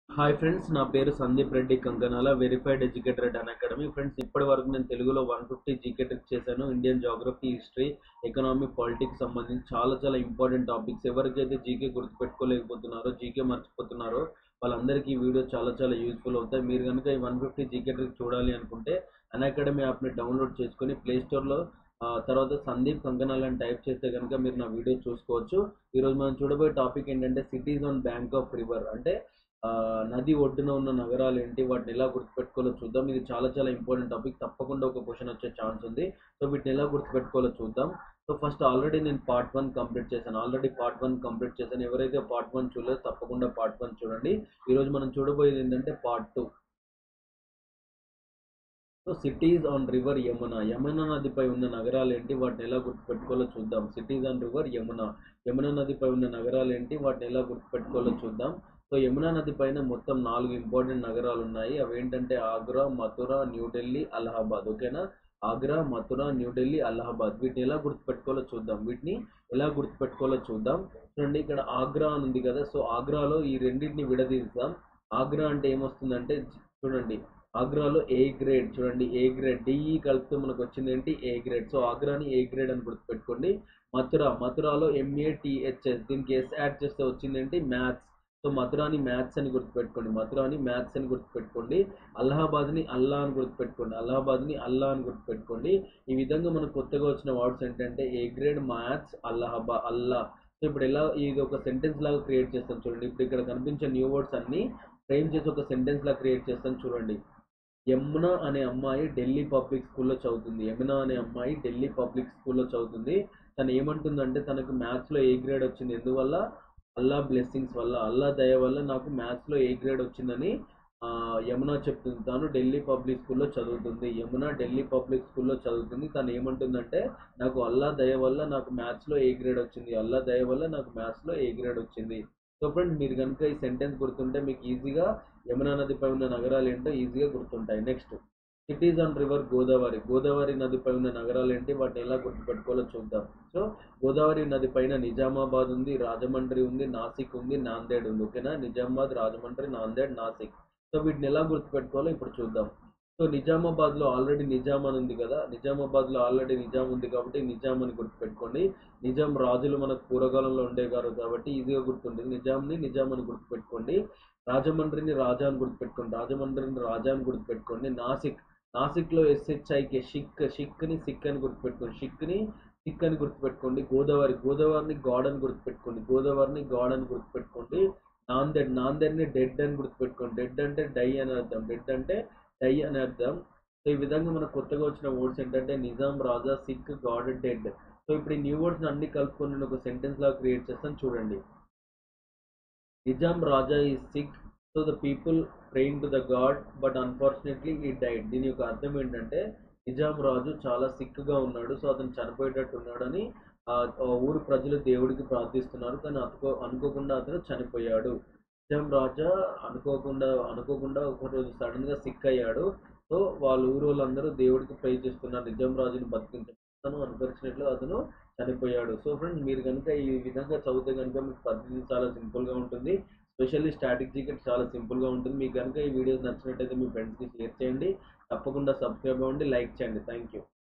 hi friends నా పేరు Sandeep Reddy Kankanala verified educator at Unacademy friends ఇప్పటి వరకు నేను తెలుగులో వన్ ఫిఫ్టీ జీకే ట్రిక్ చేశాను Indian geography history economy politics సంబంధించి చాలా చాలా ఇంపార్టెంట్ టాపిక్స్ ఎవరికైతే జీకే గుర్తుపెట్టుకోలేకపోతున్నారో జీకే మర్చిపోతున్నారో వాళ్ళందరికీ ఈ వీడియో చాలా చాలా యూస్ఫుల్ అవుతాయి మీరు కనుక ఈ వన్ ఫిఫ్టీ జీకే ట్రిక్ చూడాలి అనుకుంటే అన్ అకాడమీ యాప్ని డౌన్లోడ్ చేసుకొని ప్లే స్టోర్లో తర్వాత సందీప్ కంకనాల్ అని టైప్ చేస్తే కనుక మీరు నా వీడియో చూసుకోవచ్చు ఈరోజు మనం చూడబోయే టాపిక్ ఏంటంటే cities on bank of river అంటే ఆ, నది ఒడ్డున ఉన్న నగరాలు ఏంటి వాటిని ఎలా గుర్తుపెట్టుకోవాలో చూద్దాం ఇది చాలా చాలా ఇంపార్టెంట్ టాపిక్ తప్పకుండా ఒక క్వశ్చన్ వచ్చే ఛాన్స్ ఉంది సో వీటిని ఎలా గుర్తుపెట్టుకోవాలో చూద్దాం సో ఫస్ట్ ఆల్రెడీ నేను పార్ట్ వన్ కంప్లీట్ చేశాను ఆల్రెడీ పార్ట్ వన్ కంప్లీట్ చేశాను ఎవరైతే పార్ట్ వన్ చూడలేదు తప్పకుండా పార్ట్ వన్ చూడండి ఈరోజు మనం చూడబోయేది ఏంటంటే part two so cities on river Yamuna Yamuna నదిపై ఉన్న నగరాలు ఏంటి వాటిని ఎలా గుర్తుపెట్టుకోవాలో చూద్దాం cities on river Yamuna Yamuna నదిపై ఉన్న నగరాలు ఏంటి వాటిని ఎలా గుర్తుపెట్టుకోవాలో చూద్దాం సో యమునా నది పైన మొత్తం నాలుగు ఇంపార్టెంట్ నగరాలు ఉన్నాయి అవి ఏంటంటే ఆగ్రా మథుర న్యూఢిల్లీ అలహాబాద్ ఓకేనా ఆగ్రా మథుర న్యూఢిల్లీ అలహాబాద్ వీటిని ఎలా గుర్తుపెట్టుకోవాలో చూద్దాం వీటిని ఎలా గుర్తుపెట్టుకోవాలో చూద్దాం చూడండి ఇక్కడ ఆగ్రా అని ఉంది కదా సో ఆగ్రాలో ఈ రెండింటిని విడదీస్తాం ఆగ్రా అంటే ఏమొస్తుందంటే చూడండి ఆగ్రాలో ఏ గ్రేడ్ చూడండి ఏ గ్రేడ్ డిఈ కలిపితే మనకు వచ్చింది ఏంటి ఏ గ్రేడ్ సో ఆగ్రాని ఏ గ్రేడ్ అని గుర్తుపెట్టుకోండి మథుర మథురాలో ఎంఏటిహెచ్ఎస్ దీనికి ఎస్ యాడ్ చేస్తే వచ్చింది ఏంటి మ్యాథ్స్ సో మథురాని మ్యాథ్స్ అని గుర్తుపెట్టుకోండి మథురాని మ్యాథ్స్ అని గుర్తుపెట్టుకోండి అలహాబాద్ని అల్లా అని గుర్తుపెట్టుకోండి అలహాబాద్ని అల్లా అని గుర్తుపెట్టుకోండి ఈ విధంగా మనకు కొత్తగా వచ్చిన వర్డ్స్ ఏంటంటే ఏ గ్రేడ్ మ్యాథ్స్ అల్లాహబా అల్లా సో ఇప్పుడు ఎలా ఇది ఒక సెంటెన్స్ లాగా క్రియేట్ చేస్తాం చూడండి ఇప్పుడు ఇక్కడ కనిపించే న్యూ వర్డ్స్ అన్ని ఫ్రేమ్ చేసి ఒక సెంటెన్స్ లాగా క్రియేట్ చేస్తాం చూడండి యమున అనే అమ్మాయి ఢిల్లీ పబ్లిక్ స్కూల్లో చదువుతుంది యమున అనే అమ్మాయి ఢిల్లీ పబ్లిక్ స్కూల్లో చదువుతుంది తను ఏమంటుందంటే తనకు మ్యాథ్స్లో ఏ గ్రేడ్ వచ్చింది ఎందువల్ల అల్లా బ్లెస్సింగ్స్ వల్ల అల్లా దయ వల్ల నాకు మ్యాథ్స్లో ఏ గ్రేడ్ వచ్చిందని ఆ, యమున చెప్తుంది తాను ఢిల్లీ పబ్లిక్ స్కూల్లో చదువుతుంది యమున ఢిల్లీ పబ్లిక్ స్కూల్లో చదువుతుంది తను ఏమంటుందంటే నాకు అల్లా దయ వల్ల నాకు మ్యాథ్స్లో ఏ గ్రేడ్ వచ్చింది అల్లా దయ వల్ల నాకు మ్యాథ్స్లో ఏ గ్రేడ్ వచ్చింది సో ఫ్రెండ్స్ మీరు కనుక ఈ సెంటెన్స్ గుర్తుంటే మీకు ఈజీగా యమునా నదిపై ఉన్న నగరాలు ఏంటో ఈజీగా గుర్తుంటాయి next cities on river Godavari Godavari నదిపై ఉన్న నగరాలు ఏంటి వాటిని ఎలా గుర్తుపెట్టుకోవాలో చూద్దాం సో గోదావరి నది పైన నిజామాబాద్ ఉంది రాజమండ్రి ఉంది నాసిక్ ఉంది నాందేడ్ ఉంది ఓకేనా నిజామాబాద్ రాజమండ్రి నాందేడ్ నాసిక్ సో వీటిని ఎలా గుర్తుపెట్టుకోవాలో ఇప్పుడు చూద్దాం సో నిజామాబాద్లో ఆల్రెడీ నిజాం అని ఉంది కదా నిజామాబాద్లో ఆల్రెడీ నిజాం ఉంది కాబట్టి నిజాం అని గుర్తుపెట్టుకోండి నిజాం రాజులు మనకు పూర్వకాలంలో ఉండేవారు కాబట్టి ఈజీగా గుర్తుంటుంది నిజాంని నిజాం అని గుర్తుపెట్టుకోండి రాజమండ్రిని రాజా అని గుర్తుపెట్టుకోండి రాజమండ్రిని రాజా అని గుర్తుపెట్టుకోండి నాసిక్ నాసిక్లో ఎస్హెచ్ఐకే షిక్ షిక్ని సిక్ అని గుర్తుపెట్టుకోండి షిక్ని సిక్ అని గుర్తుపెట్టుకోండి గోదావరి గోదావరిని గాడ్ అని గుర్తుపెట్టుకోండి గోదావరిని గాడ్ అని గుర్తుపెట్టుకోండి నాందేడ్ నాందేడ్ని డెడ్ అని గుర్తుపెట్టుకోండి డెడ్ అంటే డై అని అర్థం డెడ్ అంటే డై అని అర్థం సో ఈ విధంగా మనకు కొత్తగా వచ్చిన వర్డ్స్ ఏంటంటే Nizam Raja sick god dead so ఇప్పుడు ఈ న్యూ వర్డ్స్ అన్ని కలుపుకొని నేను ఒక సెంటెన్స్ లాగా క్రియేట్ చేస్తాను చూడండి నిజాం రాజా ఈ sick so the people praying to the god but unfortunately ఈ డైడ్ దీని యొక్క అర్థం ఏంటంటే నిజాం రాజు చాలా సిక్గా ఉన్నాడు సో అతను చనిపోయేటట్టు ఉన్నాడని ఆ ఆ ఊరు ప్రజలు దేవుడికి ప్రార్థిస్తున్నారు కానీ అనుకో అనుకోకుండా అతను చనిపోయాడు నిజాం రాజా అనుకోకుండా అనుకోకుండా ఒకరోజు సడన్ గా సిక్ అయ్యాడు సో వాళ్ళ ఊరు వాళ్ళందరూ దేవుడికి ప్రే చేస్తున్నారు నిజాం రాజుని బతికించను అన్ఫార్చునేట్లీ అతను చనిపోయాడు సో ఫ్రెండ్స్ మీరు కనుక ఈ విధంగా చదివితే కనుక మీకు పద్ధతి చాలా సింపుల్ గా ఉంటుంది స్పెషల్లీ స్టాటిక్ జీకెట్ చాలా సింపుల్ గా ఉంటుంది మీకు కనుక ఈ వీడియోస్ నచ్చినట్టయితే మీ ఫ్రెండ్స్కి షేర్ చేయండి తప్పకుండా సబ్స్క్రైబ్ అవ్వండి లైక్ చేయండి థ్యాంక్ యూ